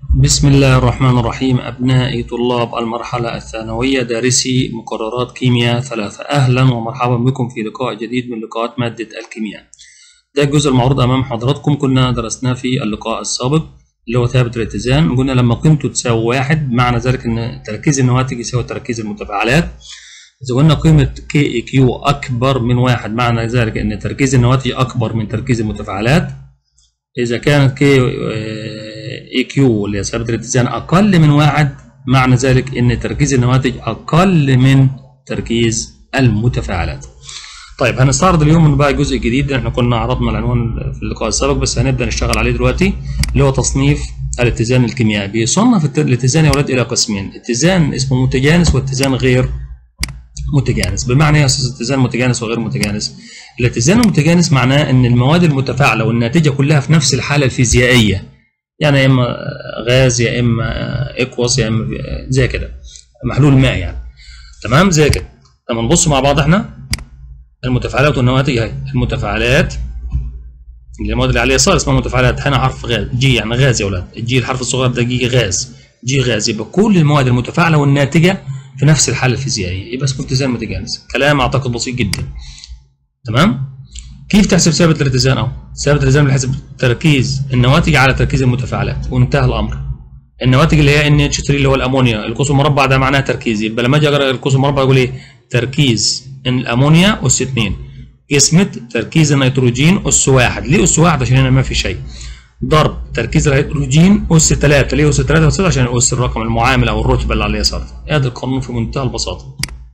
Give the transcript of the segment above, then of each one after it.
بسم الله الرحمن الرحيم أبنائي طلاب المرحلة الثانوية دارسي مقررات كيمياء ثلاثة أهلا ومرحبا بكم في لقاء جديد من لقاءات مادة الكيمياء ده الجزء المعروض أمام حضراتكم كنا درسناه في اللقاء السابق اللي هو ثابت الاتزان قلنا لما قيمته تساوي واحد معنى ذلك أن تركيز النواتج يساوي تركيز المتفاعلات إذا قلنا قيمة كي اي كيو أكبر من واحد معنى ذلك أن تركيز النواتج أكبر من تركيز المتفاعلات إذا كانت كي اي كيو اللي هي ثابت الاتزان أقل من واحد معنى ذلك أن تركيز النواتج أقل من تركيز المتفاعلات. طيب هنستعرض اليوم بقى جزء جديد احنا كنا عرضنا العنوان في اللقاء السابق بس هنبدا نشتغل عليه دلوقتي اللي هو تصنيف الاتزان الكيميائي بيصنف الاتزان يا ولاد الى قسمين اتزان اسمه متجانس واتزان غير متجانس بمعنى ايه يا استاذ اتزان متجانس وغير متجانس الاتزان المتجانس معناه ان المواد المتفاعله والناتجه كلها في نفس الحاله الفيزيائيه يعني يا اما غاز يا اما اكوس يا اما زي كده محلول ماء يعني تمام زي كده لما نبص مع بعض احنا المتفاعلات والنواتج اهي المتفاعلات اللي المواد اللي عليها صار اسمها متفاعلات هنا حرف غاز جي يعني غاز يا اولاد الجي الحرف الصغير ده جي غاز جي غاز يبقى كل المواد المتفاعله والناتجه في نفس الحاله الفيزيائيه يبقى اسمه اتزان متجانس كلام اعتقد بسيط جدا تمام كيف تحسب ثابت الاتزان اهو ثابت الاتزان بنحسب تركيز النواتج على تركيز المتفاعلات وانتهى الامر النواتج اللي هي ان اتش 3 اللي هو الامونيا القوس المربع ده معناها تركيز يبقى لما اجي اقرا القوس المربع يقول ايه تركيز الامونيا اس 2 قسمة تركيز النيتروجين اس 1 ليه اس 1 عشان هنا ما في شيء ضرب تركيز الهيدروجين اس 3 ليه اس 3 اس عشان اس الرقم المعامل او الرتبه اللي على اليسار ادي القانون في منتهى البساطه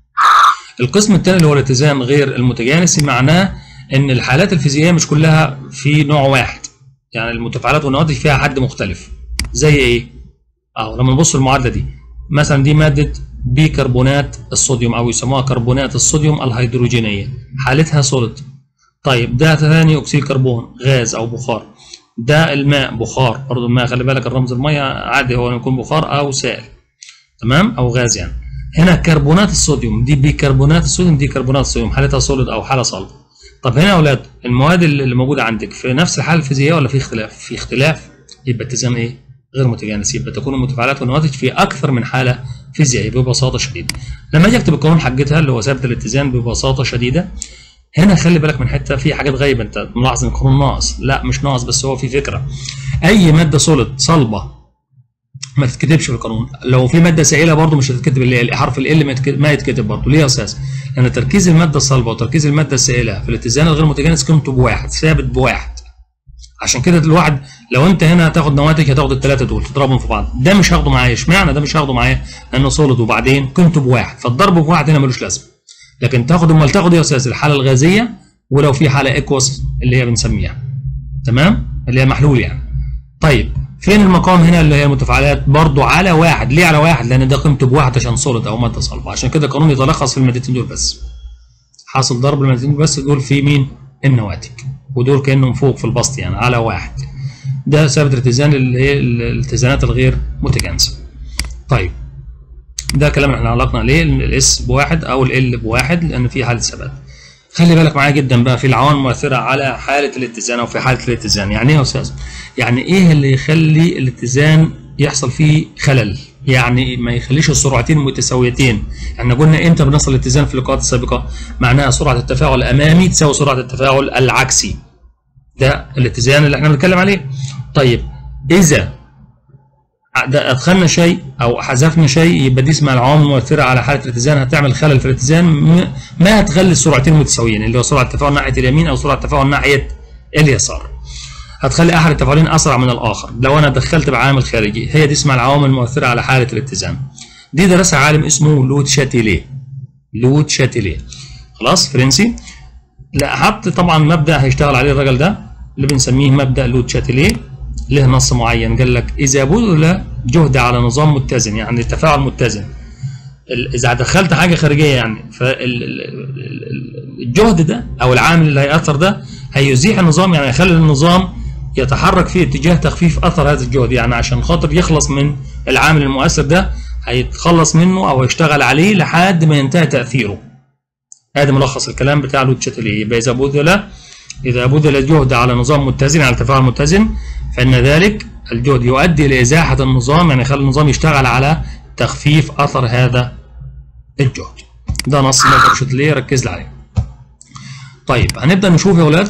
القسم الثاني اللي هو الاتزان غير المتجانس معناه ان الحالات الفيزيائيه مش كلها في نوع واحد يعني المتفاعلات والنواتج فيها حد مختلف زي ايه اهو لما نبص المعادله دي مثلا دي ماده بيكربونات الصوديوم او يسموها كربونات الصوديوم الهيدروجينيه حالتها سوليد طيب ده ثاني اكسيد كربون غاز او بخار ده الماء بخار برضه الماء خلي بالك الرمز الميه عادي هو يكون بخار او سائل تمام او غاز يعني هنا كربونات الصوديوم دي بيكربونات الصوديوم دي كربونات الصوديوم حالتها سوليد او حاله صلبه طب هنا يا اولاد المواد اللي موجوده عندك في نفس الحاله الفيزيائيه ولا في اختلاف في اختلاف يبقى اتزان ايه غير متجانس يبقى تكون المتفاعلات والنواتج في اكثر من حاله فيزيائيه ببساطه شديده لما اجي اكتب القانون حقتها اللي هو ثابت الاتزان ببساطه شديده هنا خلي بالك من حته في حاجات غايبه انت ملاحظ ان القانون ناقص لا مش ناقص بس هو في فكره اي ماده سوليد صلبه ما تتكتبش في القانون لو في ماده سائله برضه مش هتتكتب اللي حرف ال ما يتكتب برضه ليه يا استاذ لان تركيز الماده الصلبه وتركيز الماده السائله في الاتزان الغير متجانس قيمته بواحد ثابت بواحد عشان كده الواحد لو انت هنا هتاخد نواتج هتاخد الثلاثه دول تضربهم في بعض ده مش هاخده معايا اشمعنى ده مش هاخده معايا لانه سوليد وبعدين قيمته بواحد فالضرب بواحد هنا ملوش لازمه لكن تاخد امال تاخد يا استاذ الحاله الغازيه ولو في حاله اكوس اللي هي بنسميها تمام اللي هي محلول يعني طيب فين المقام هنا اللي هي المتفاعلات برضو على واحد ليه على واحد لان ده قيمته بواحد عشان سوليد او ماده صلبه عشان كده القانون يتلخص في المادتين دول بس حاصل ضرب المادتين دول بس دول في مين النواتج ودول كانهم فوق في البسط يعني على واحد ده ثابت الاتزان اللي هي الاتزانات الغير متجانسه طيب ده كلام احنا علقنا عليه الاس بواحد او ال بواحد لان في حاله ثبات خلي بالك معايا جدا بقى في العوامل المؤثره على حاله الاتزان او في حاله الاتزان يعني ايه يا استاذ يعني ايه اللي يخلي الاتزان يحصل فيه خلل يعني ما يخليش السرعتين متساويتين احنا قلنا امتى بنصل الاتزان في اللقاءات السابقه معناها سرعه التفاعل الامامي تساوي سرعه التفاعل العكسي ده الاتزان اللي احنا بنتكلم عليه طيب اذا ادخلنا شيء او حذفنا شيء يبقى دي اسمها العوامل المؤثره على حاله الاتزان هتعمل خلل في الاتزان ما هتخلي السرعتين متساويين اللي هو سرعه التفاعل ناحيه اليمين او سرعه التفاعل ناحيه اليسار هتخلي احد التفاعلين اسرع من الاخر لو انا دخلت بعامل خارجي هي دي اسمها العوامل المؤثره على حاله الاتزان دي درسها عالم اسمه لوت شاتيليه لوت شاتيليه خلاص فرنسي لا حط طبعا مبدا هيشتغل عليه الراجل ده اللي بنسميه مبدا لوت شاتيليه له نص معين قال لك اذا بذل جهد على نظام متزن يعني التفاعل متزن اذا دخلت حاجه خارجيه يعني فالجهد ده او العامل اللي هيأثر ده هيزيح النظام يعني هيخلي النظام يتحرك في اتجاه تخفيف اثر هذا الجهد يعني عشان خاطر يخلص من العامل المؤثر ده هيتخلص منه او يشتغل عليه لحد ما ينتهي تاثيره هذا ملخص الكلام بتاع لوت شاتيليه يبقى اذا بذل اذا بذل جهد على نظام متزن على تفاعل متزن فان ذلك الجهد يؤدي لازاحه النظام يعني يخلي النظام يشتغل على تخفيف اثر هذا الجهد ده نص مادة شوتليه ركز لي عليه طيب هنبدا نشوف يا ولاد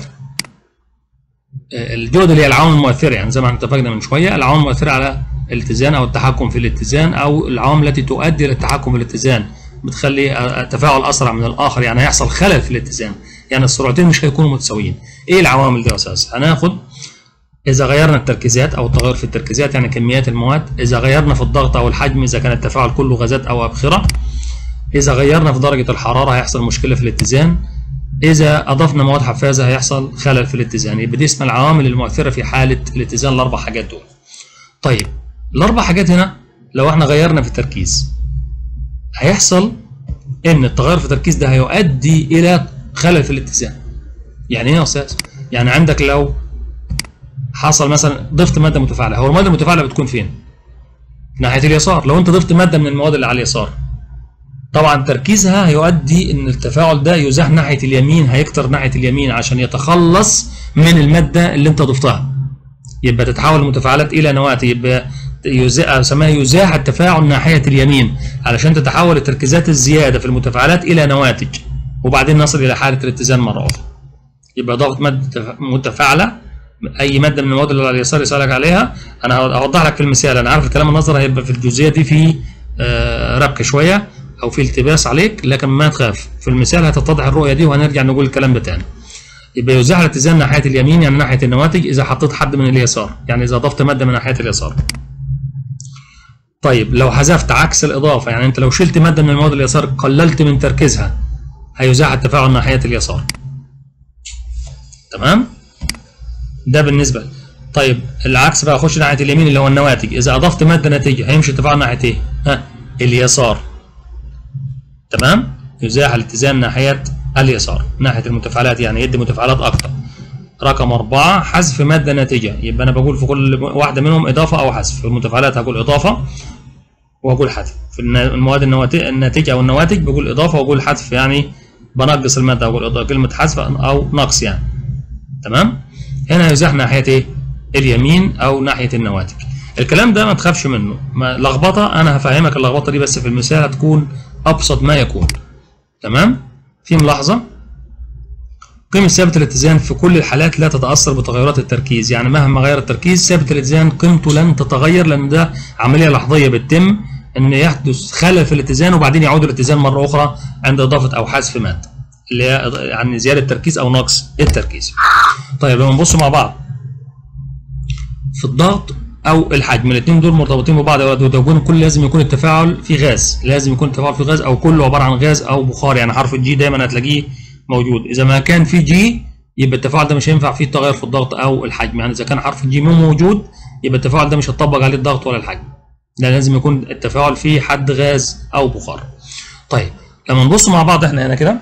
الجهد اللي هي العوامل المؤثره يعني زي ما اتفقنا من شويه العوامل المؤثره على الاتزان او التحكم في الاتزان او العوامل التي تؤدي الى التحكم في الاتزان بتخلي التفاعل اسرع من الاخر يعني هيحصل خلل في الاتزان يعني السرعتين مش هيكونوا متساويين ايه العوامل دي يا استاذ هناخد اذا غيرنا التركيزات او التغير في التركيزات يعني كميات المواد اذا غيرنا في الضغط او الحجم اذا كان التفاعل كله غازات او ابخره اذا غيرنا في درجه الحراره هيحصل مشكله في الاتزان اذا اضفنا مواد حفازه هيحصل خلل في الاتزان يبقى دي اسمها العوامل المؤثره في حاله الاتزان الاربع حاجات دول طيب الاربع حاجات هنا لو احنا غيرنا في التركيز هيحصل ان التغير في التركيز ده هيؤدي الى خلل في الاتزان يعني ايه يا استاذ يعني عندك لو حصل مثلا ضفت ماده متفاعله هو الماده المتفاعله بتكون فين ناحيه اليسار لو انت ضفت ماده من المواد اللي على اليسار طبعا تركيزها هيؤدي ان التفاعل ده يزاح ناحيه اليمين هيكتر ناحيه اليمين عشان يتخلص من الماده اللي انت ضفتها يبقى تتحول المتفاعلات الى نواتج يبقى يزاح اسمها يزاح التفاعل ناحيه اليمين علشان تتحول التركيزات الزياده في المتفاعلات الى نواتج وبعدين نصل الى حاله الاتزان مره اخرى يبقى اضافه ماده متفاعله اي ماده من المواد اللي على اليسار يسالك عليها انا هوضح لك في المثال انا عارف الكلام النظري هيبقى في الجزئيه دي في آه ربك شويه او في التباس عليك لكن ما تخاف في المثال هتتضح الرؤيه دي وهنرجع نقول الكلام ده تاني يبقى يزاح الاتزان ناحيه اليمين يعني ناحيه النواتج اذا حطيت حد من اليسار يعني اذا اضفت ماده من ناحيه اليسار طيب لو حذفت عكس الاضافه يعني انت لو شلت ماده من المواد اليسار قللت من تركيزها هيزاح التفاعل ناحيه اليسار تمام ده بالنسبه طيب العكس بقى اخش ناحيه اليمين اللي هو النواتج اذا اضفت ماده ناتجه هيمشي التفاعل ناحيه ايه ها اليسار تمام يزاح الاتزان ناحيه اليسار ناحيه المتفاعلات يعني يدي متفاعلات اكتر رقم أربعة حذف مادة ناتجة يبقى أنا بقول في كل واحدة منهم إضافة أو حذف في المتفاعلات هقول إضافة وأقول حذف في المواد الناتجة أو النواتج بقول إضافة وأقول حذف يعني بنقص المادة أقول إضافة كلمة حذف أو نقص يعني تمام هنا يزاح ناحية إيه اليمين أو ناحية النواتج الكلام ده ما تخافش منه ما لخبطة أنا هفهمك اللخبطة دي بس في المثال هتكون أبسط ما يكون تمام في ملاحظة قيمة ثابت الاتزان في كل الحالات لا تتأثر بتغيرات التركيز يعني مهما غير التركيز ثابت الاتزان قيمته لن تتغير لأن ده عملية لحظية بتتم أن يحدث خلل في الاتزان وبعدين يعود الاتزان مرة أخرى عند إضافة أو حذف مادة اللي هي يعني زيادة التركيز أو نقص التركيز طيب لما نبص مع بعض في الضغط او الحجم الاثنين دول مرتبطين ببعض وتكون كل لازم يكون التفاعل في غاز لازم يكون التفاعل في غاز او كله عباره عن غاز او بخار يعني حرف الجي دايما هتلاقيه موجود اذا ما كان في جي يبقى التفاعل ده مش هينفع فيه تغير في الضغط او الحجم يعني اذا كان حرف الجي مو موجود يبقى التفاعل ده مش هتطبق عليه الضغط ولا الحجم ده لازم يكون التفاعل فيه حد غاز او بخار طيب لما نبص مع بعض احنا هنا كده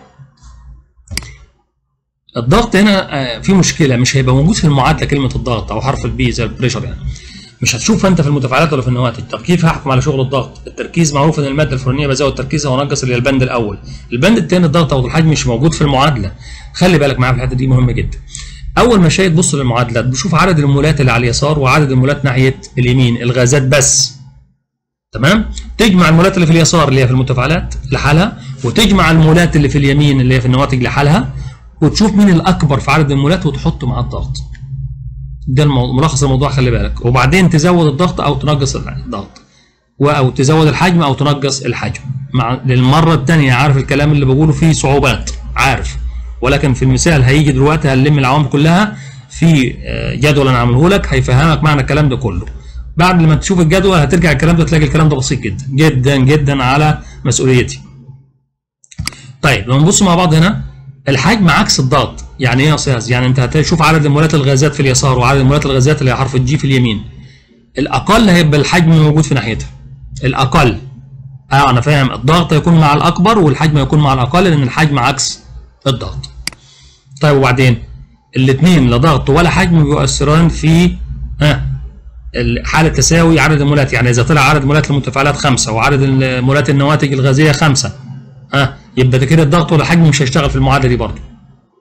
الضغط هنا في مشكله مش هيبقى موجود في المعادله كلمه الضغط او حرف البي زي البريشر يعني مش هتشوف انت في المتفاعلات ولا في النواتج طب كيف هحكم على شغل الضغط التركيز معروف ان الماده الفلانيه بزود تركيزها وانقص اللي هي البند الاول البند الثاني الضغط او الحجم مش موجود في المعادله خلي بالك معايا في الحته دي مهمه جدا اول ما شايف تبص للمعادلات بشوف عدد المولات اللي على اليسار وعدد المولات ناحيه اليمين الغازات بس تمام تجمع المولات اللي في اليسار اللي هي في المتفاعلات لحالها وتجمع المولات اللي في اليمين اللي هي في النواتج لحالها وتشوف مين الاكبر في عدد المولات وتحطه مع الضغط ده الموضوع ملخص الموضوع خلي بالك وبعدين تزود الضغط او تنقص الضغط او تزود الحجم او تنقص الحجم مع للمره الثانيه عارف الكلام اللي بقوله فيه صعوبات عارف ولكن في المثال هيجي دلوقتي هنلم العوامل كلها في جدول انا عامله لك هيفهمك معنى الكلام ده كله بعد لما تشوف الجدول هترجع الكلام ده تلاقي الكلام ده بسيط جدا جدا جدا على مسؤوليتي طيب لما نبص مع بعض هنا الحجم عكس الضغط يعني ايه يا استاذ يعني انت هتشوف عدد المولات الغازات في اليسار وعدد المولات الغازات اللي هي حرف الجي في اليمين الاقل هيبقى الحجم موجود في ناحيتها الاقل اه انا فاهم الضغط يكون مع الاكبر والحجم يكون مع الاقل لان الحجم عكس الضغط طيب وبعدين الاثنين لا ضغط ولا حجم بيؤثران في ها حالة تساوي عدد المولات يعني إذا طلع عدد مولات المتفاعلات خمسة وعدد مولات النواتج الغازية خمسة ها يبقى ده كده الضغط والحجم مش هيشتغل في المعادلة دي برضه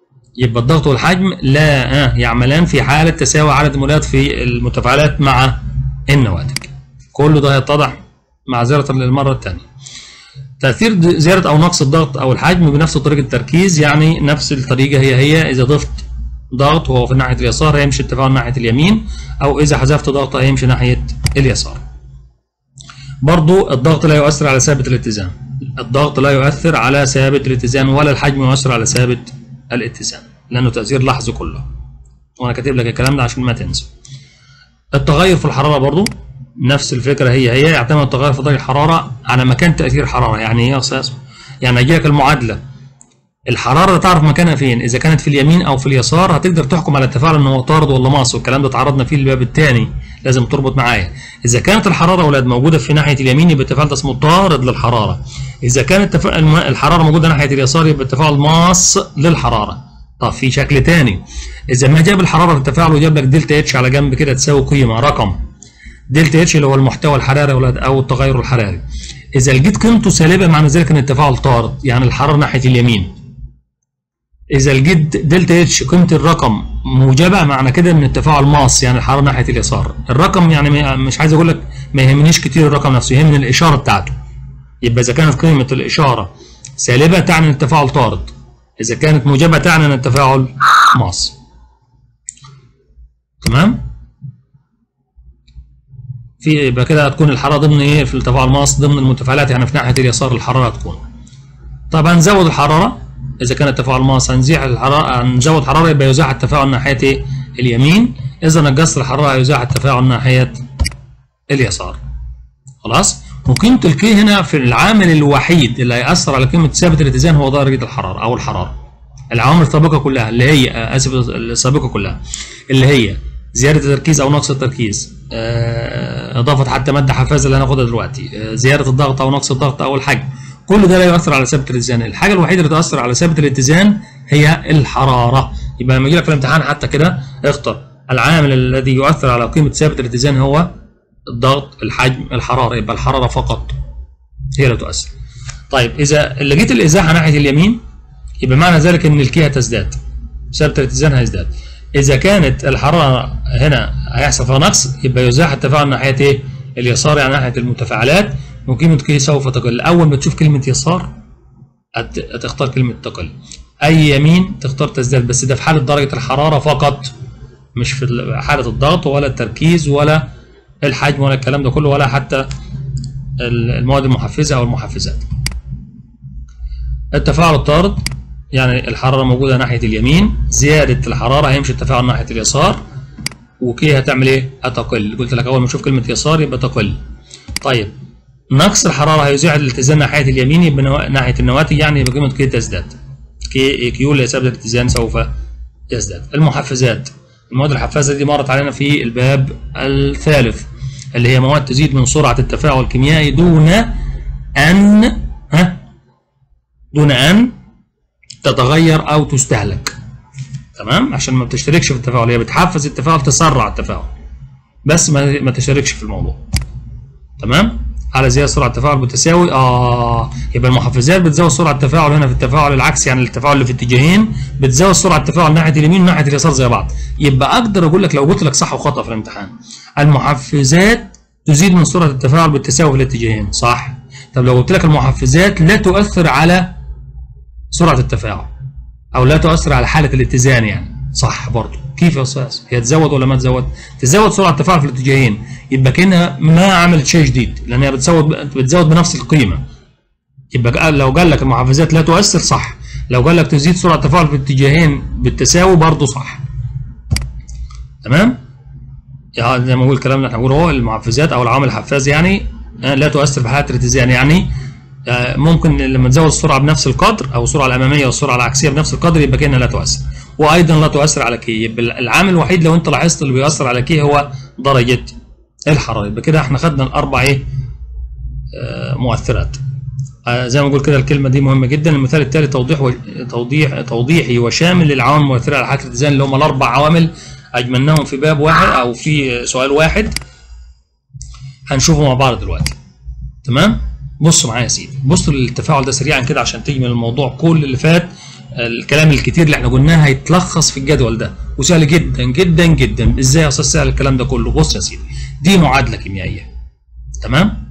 يبقى الضغط والحجم لا ها يعملان في حالة تساوي عدد المولات في المتفاعلات مع النواتج كل ده هيتضح معذرة للمرة الثانية تأثير زيادة أو نقص الضغط أو الحجم بنفس طريقة التركيز يعني نفس الطريقة هي هي إذا ضفت ضغط وهو في ناحية اليسار هيمشي التفاعل ناحية اليمين أو إذا حذفت ضغط هيمشي ناحية اليسار برضو الضغط لا يؤثر على ثابت الاتزان الضغط لا يؤثر على ثابت الاتزان ولا الحجم يؤثر على ثابت الاتزان لأنه تأثير لحظي كله وأنا كاتب لك الكلام ده عشان ما تنسى التغير في الحرارة برضو نفس الفكرة هي هي يعتمد التغير في درجة الحرارة على مكان تأثير الحرارة يعني ايه يا أستاذ؟ يعني أجي لك المعادلة الحرارة تعرف مكانها فين إذا كانت في اليمين أو في اليسار هتقدر تحكم على التفاعل إن هو طارد ولا ماس والكلام ده اتعرضنا فيه الباب الثاني لازم تربط معايا إذا كانت الحرارة يا أولاد موجودة في ناحية اليمين يبقى التفاعل ده اسمه طارد للحرارة إذا كانت التفا... الحرارة موجودة ناحية اليسار يبقى التفاعل ماس للحرارة طب في شكل تاني إذا ما جاب الحرارة في التفاعل وجاب لك دلتا اتش على جنب كده تساوي قيمة رقم دلتا اتش اللي هو المحتوى الحراري يا أولاد أو التغير الحراري إذا لقيت قيمته سالبة معنى ذلك إن التفاعل طارد يعني الحرارة ناحية اليمين اذا لقيت دلتا اتش قيمه الرقم موجبه معنى كده ان التفاعل ماس يعني الحراره ناحيه اليسار الرقم يعني مش عايز اقول لك ما يهمنيش كتير الرقم نفسه يهمني الاشاره بتاعته يبقى اذا كانت قيمه الاشاره سالبه تعني ان التفاعل طارد اذا كانت موجبه تعني ان التفاعل ماس تمام في يبقى كده هتكون الحراره ضمن ايه في التفاعل ماس ضمن المتفاعلات يعني في ناحيه اليسار الحراره هتكون طب هنزود الحراره اذا كان التفاعل ماس هنزيح الحراره هنزود حراره يبقى يزاح التفاعل ناحيه ايه اليمين اذا نقصت الحراره يزاح التفاعل ناحيه اليسار خلاص وقيمه الكي هنا في العامل الوحيد اللي هيأثر على قيمه ثابت الاتزان هو درجه الحراره او الحراره العوامل السابقه كلها اللي هي اسف السابقه كلها اللي هي زياده التركيز او نقص التركيز اضافه حتى ماده حفازه اللي هناخدها دلوقتي زياده الضغط او نقص الضغط او الحجم كل ده لا يؤثر على ثابت الاتزان الحاجه الوحيده اللي تؤثر على ثابت الاتزان هي الحراره يبقى لما يجي لك في الامتحان حتى كده اختر العامل الذي يؤثر على قيمه ثابت الاتزان هو الضغط الحجم الحراره يبقى الحراره فقط هي اللي تؤثر طيب اذا لقيت الازاحه ناحيه اليمين يبقى معنى ذلك ان الكي هتزداد ثابت الاتزان هيزداد اذا كانت الحراره هنا هيحصل فيها نقص يبقى يزاح التفاعل ناحيه ايه اليسار يعني ناحيه المتفاعلات وقيمة كي سوف تقل أول ما تشوف كلمة يسار هتختار كلمة تقل أي يمين تختار تزداد بس ده في حالة درجة الحرارة فقط مش في حالة الضغط ولا التركيز ولا الحجم ولا الكلام ده كله ولا حتى المواد المحفزة أو المحفزات التفاعل الطارد يعني الحرارة موجودة ناحية اليمين زيادة الحرارة هيمشي التفاعل ناحية اليسار وكي هتعمل ايه؟ هتقل قلت لك أول ما تشوف كلمة يسار يبقى تقل طيب نقص الحرارة هيزيع الاتزان ناحية اليمين يبقى نوا... ناحية النواتج يعني يبقى قيمة كي تزداد كي كيو اللي ثابت الاتزان سوف يزداد المحفزات المواد الحفازة دي مرت علينا في الباب الثالث اللي هي مواد تزيد من سرعة التفاعل الكيميائي دون أن ها دون أن تتغير أو تستهلك تمام عشان ما بتشتركش في التفاعل هي بتحفز التفاعل تسرع التفاعل بس ما ما تشتركش في الموضوع تمام على زيادة سرعة التفاعل بتساوي اه يبقى المحفزات بتزود سرعة التفاعل هنا في التفاعل العكسي يعني التفاعل اللي في اتجاهين بتزود سرعة التفاعل ناحية اليمين وناحية اليسار زي بعض يبقى اقدر اقول لك لو قلت لك صح وخطأ في الامتحان المحفزات تزيد من سرعة التفاعل بالتساوي في الاتجاهين صح طب لو قلت لك المحفزات لا تؤثر على سرعة التفاعل او لا تؤثر على حالة الاتزان يعني صح برضه كيف يا استاذ هي تزود ولا ما تزود تزود سرعه التفاعل في الاتجاهين يبقى كانها ما عملت شيء جديد لان هي بتزود بتزود بنفس القيمه يبقى لو قال لك المحفزات لا تؤثر صح لو قال لك تزيد سرعه التفاعل في الاتجاهين بالتساوي برضه صح تمام يعني زي ما بقول الكلام اللي احنا بنقوله هو المحفزات او العوامل الحفاز يعني لا تؤثر في حاله الاتزان يعني ممكن لما تزود السرعه بنفس القدر او السرعه الاماميه والسرعه العكسيه بنفس القدر يبقى كانها لا تؤثر وايضا لا تؤثر على كي يبقى العامل الوحيد لو انت لاحظت اللي بيأثر على كي هو درجه الحراره يبقى كده احنا خدنا الاربع ايه آه مؤثرات آه زي ما بقول كده الكلمه دي مهمه جدا المثال التالي توضيح و... توضيح توضيحي وشامل للعوامل المؤثره على حركه الاتزان اللي هم الاربع عوامل اجملناهم في باب واحد او في سؤال واحد هنشوفه مع بعض دلوقتي تمام بصوا معايا يا سيدي بصوا للتفاعل ده سريعا كده عشان تجمل الموضوع كل اللي فات الكلام الكتير اللي احنا قلناه هيتلخص في الجدول ده وسهل جدا جدا جدا ازاي يا استاذ سهل الكلام ده كله بص يا سيدي دي معادله كيميائيه تمام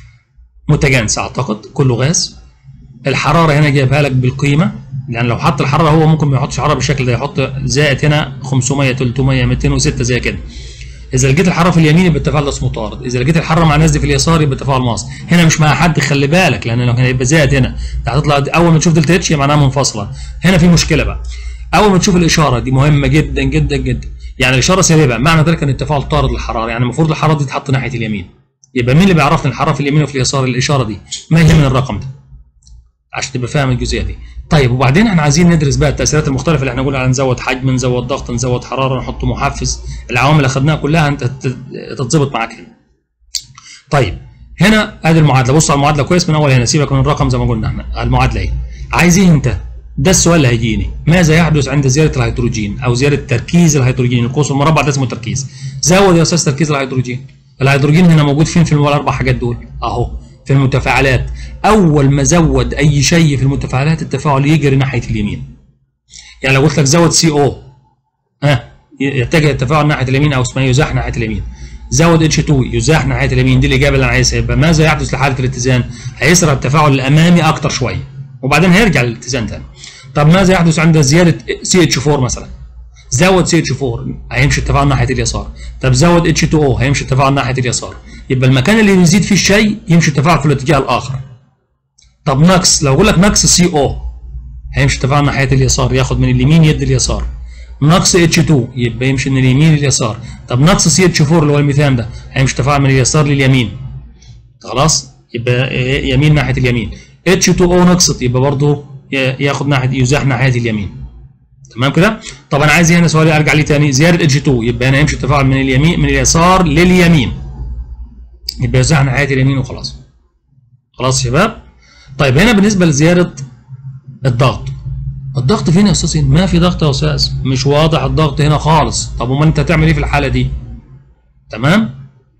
متجانسه اعتقد كله غاز الحراره هنا جايبها لك بالقيمه يعني لو حط الحراره هو ممكن ما يحطش حراره بالشكل ده يحط زائد هنا 500 300 206 زي كده اذا لقيت الحراره في اليمين يبقى التفاعل ده اسمه طارد اذا لقيت الحراره مع الناس دي في اليسار يبقى التفاعل ماس هنا مش مع حد خلي بالك لان لو كان هيبقى زائد هنا هتطلع اول ما تشوف دلتا اتش معناها منفصله هنا في مشكله بقى اول ما تشوف الاشاره دي مهمه جدا جدا جدا يعني الاشاره سالبه معنى ذلك ان التفاعل طارد للحراره يعني المفروض الحراره دي تتحط ناحيه اليمين يبقى مين اللي بيعرفني الحراره في اليمين وفي اليسار الاشاره دي ما هي من الرقم ده عشان تبقى فاهم الجزئيه دي طيب وبعدين احنا عايزين ندرس بقى التاثيرات المختلفه اللي احنا قلنا على نزود حجم نزود ضغط نزود حراره نحط محفز العوامل اللي اخذناها كلها انت تتظبط معاك هنا طيب هنا ادي المعادله بص على المعادله كويس من اول هنا سيبك من الرقم زي ما قلنا احنا المعادله ايه عايز ايه انت ده السؤال اللي هيجيني ماذا يحدث عند زياده الهيدروجين او زياده تركيز الهيدروجين القوس المربع ده اسمه تركيز زود يا استاذ تركيز الهيدروجين الهيدروجين هنا موجود فين في الاربع حاجات دول اهو في المتفاعلات اول ما زود اي شيء في المتفاعلات التفاعل يجري ناحيه اليمين يعني لو قلت لك زود سي او ها يتجه التفاعل ناحيه اليمين او اسمها يزاح ناحيه اليمين زود اتش 2 يزاح ناحيه اليمين دي الاجابه اللي انا عايزها يبقى ماذا يحدث لحاله الاتزان هيسرع التفاعل الامامي اكتر شويه وبعدين هيرجع للاتزان تاني طب ماذا يحدث عند زياده سي اتش 4 مثلا زود سي اتش 4 هيمشي التفاعل ناحيه اليسار طب زود اتش 2 او هيمشي التفاعل ناحيه اليسار يبقى المكان اللي يزيد فيه الشيء يمشي التفاعل في الاتجاه الاخر طب نقص لو اقول لك نقص سي او هيمشي التفاعل ناحيه اليسار ياخد من اليمين يدي اليسار نقص اتش 2 يبقى يمشي من اليمين لليسار طب نقص سي اتش 4 اللي هو الميثان ده هيمشي التفاعل من اليسار لليمين خلاص يبقى يمين ناحيه اليمين اتش 2 او نقصت يبقى برضه ياخد ناحيه يزاح ناحيه اليمين تمام كده طب انا عايز هنا سؤال ارجع ليه تاني زياده اتش 2 يبقى هنا يمشي التفاعل من اليمين من اليسار لليمين يبقى يزاح ناحيه اليمين وخلاص خلاص يا شباب طيب هنا بالنسبه لزياده الضغط الضغط فين يا استاذ ما في ضغط يا استاذ مش واضح الضغط هنا خالص طب امال انت هتعمل ايه في الحاله دي تمام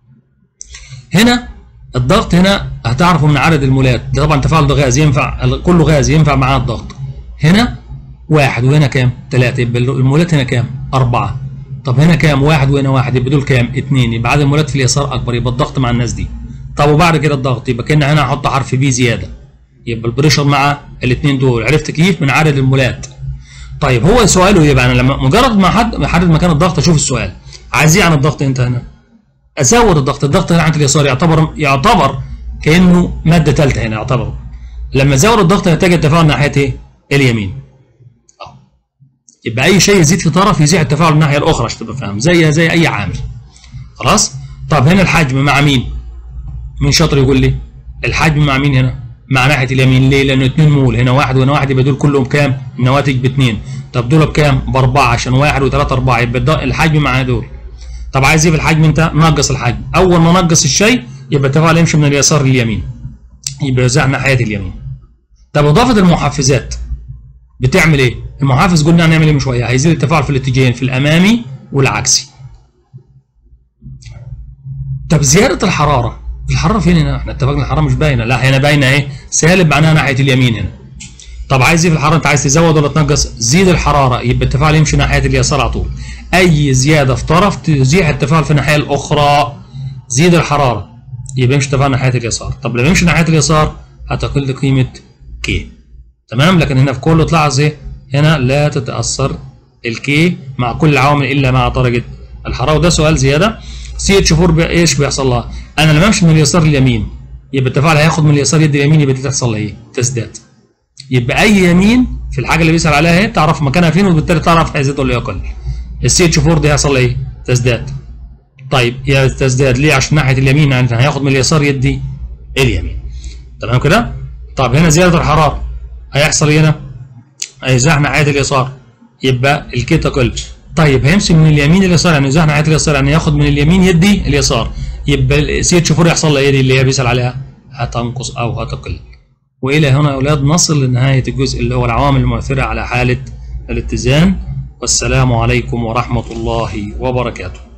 هنا الضغط هنا هتعرفه من عدد المولات ده طبعا تفاعل ده غاز ينفع كله غاز ينفع معاه الضغط هنا واحد وهنا كام؟ ثلاثة يبقى المولات هنا كام؟ أربعة طب هنا كام؟ واحد وهنا واحد يبقى دول كام؟ اثنين يبقى عدد المولات في اليسار أكبر يبقى الضغط مع الناس دي طب وبعد كده الضغط يبقى كأن هنا هحط حرف بي زيادة يبقى البريشر مع الاثنين دول عرفت كيف؟ من عدد المولات طيب هو سؤاله يبقى انا لما مجرد ما حد احدد مكان الضغط اشوف السؤال عايز ايه عن الضغط انت هنا؟ ازود الضغط الضغط هنا عند اليسار يعتبر يعتبر كانه ماده ثالثه هنا يعتبر لما ازود الضغط هيتجه التفاعل ناحيه ايه؟ اليمين أو. يبقى اي شيء يزيد في طرف يزيح التفاعل الناحيه الاخرى عشان تبقى فاهم زي زي اي عامل خلاص؟ طب هنا الحجم مع مين؟ مين شاطر يقول لي؟ الحجم مع مين هنا؟ مع ناحيه اليمين ليه؟ لانه 2 مول هنا واحد وهنا واحد يبقى دول كلهم كام؟ النواتج باثنين طب دول بكام؟ باربعه عشان واحد وثلاثه اربعه يبقى الحجم مع دول طب عايز ايه في الحجم انت؟ نقص الحجم اول ما نقص الشيء يبقى التفاعل يمشي من اليسار لليمين يبقى يوزع ناحيه اليمين طب اضافه المحفزات بتعمل ايه؟ المحفز قلنا هنعمل ايه من شويه؟ هيزيد التفاعل في الاتجاهين في الامامي والعكسي طب زياده الحراره الحراره فين هنا؟ احنا اتفقنا الحراره مش باينه لا هنا باينه اهي سالب معناها ناحيه اليمين هنا طب عايز ايه في الحراره انت عايز تزود ولا تنقص زيد الحراره يبقى التفاعل يمشي ناحيه اليسار على طول اي زياده في طرف تزيح التفاعل في الناحيه الاخرى زيد الحراره يبقى يمشي التفاعل ناحيه اليسار طب لما يمشي ناحيه اليسار هتقل قيمه كي تمام لكن هنا في كله تلاحظ ايه هنا لا تتاثر الكي مع كل العوامل الا مع درجه الحراره وده سؤال زياده سي اتش 4 ايش بيحصل لها انا لما امشي من اليسار لليمين يبقى التفاعل هياخد من اليسار يد اليمين يبقى دي تحصل ايه تسداد يبقى اي يمين في الحاجه اللي بيسال عليها ايه تعرف مكانها فين وبالتالي تعرف هيزيد ولا يقل السي اتش 4 دي هيحصل ايه تزداد طيب يا تزداد ليه عشان ناحيه اليمين يعني هياخد من اليسار يدي اليمين تمام كده طب هنا زياده الحراره هيحصل هنا هيزاح ناحيه اليسار يبقى الكي تقل طيب هيمشي من اليمين لليسار يعني يزاح ناحيه اليسار يعني ياخد من اليمين يدي اليسار يبقى السي اتش 4 يحصل لها ايه دي اللي هي بيسال عليها هتنقص او هتقل والى هنا يا اولاد نصل لنهايه الجزء اللي هو العوامل المؤثره على حاله الاتزان والسلام عليكم ورحمه الله وبركاته